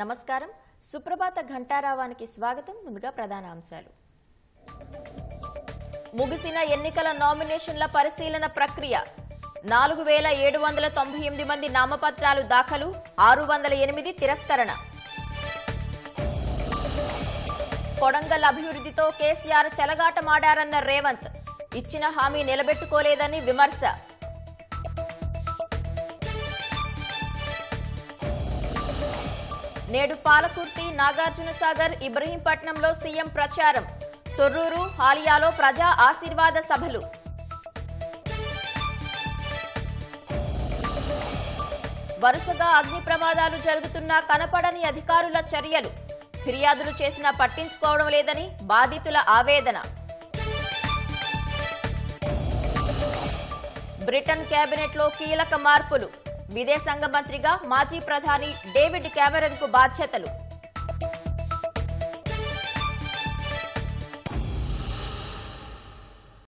నమస్కారం సుప్రభాత ఘంటారావానికి స్వాగతం ముందుగా ప్రధాన అంశాలు ముగిసిన ఎన్నికల నామినేషన్ల పరిశీలన ప్రక్రియ నాలుగు వేల ఏడు వందల తొంభై ఎనిమిది మంది నామపత్రాలు దాఖలు ఆరు వందల ఎనిమిది తిరస్కరణ కొడంగల్ అభివృద్ధితో కేసీఆర్ చెలగాటమాడారన్న రేవంత్ ఇచ్చిన హామీ నిలబెట్టుకోలేదని విమర్శ నేడు పాలకుర్తి నాగార్జున సాగర్ ఇబ్రహీంపట్నంలో సీఎం ప్రచారం తొర్రూరు హాలియాలో ప్రజా ఆశీర్వాద సభలు వరుసగా అగ్ని ప్రమాదాలు జరుగుతున్నా కనపడని అధికారుల చర్యలు ఫిర్యాదులు చేసినా పట్టించుకోవడం లేదని బాధితుల ఆవేదన బ్రిటన్ కేబినెట్ లో కీలక మార్పులు విదేశాంగ మంత్రిగా మాజీ ప్రధాని డేవిడ్ కెమెరన్ కు బాధ్యతలు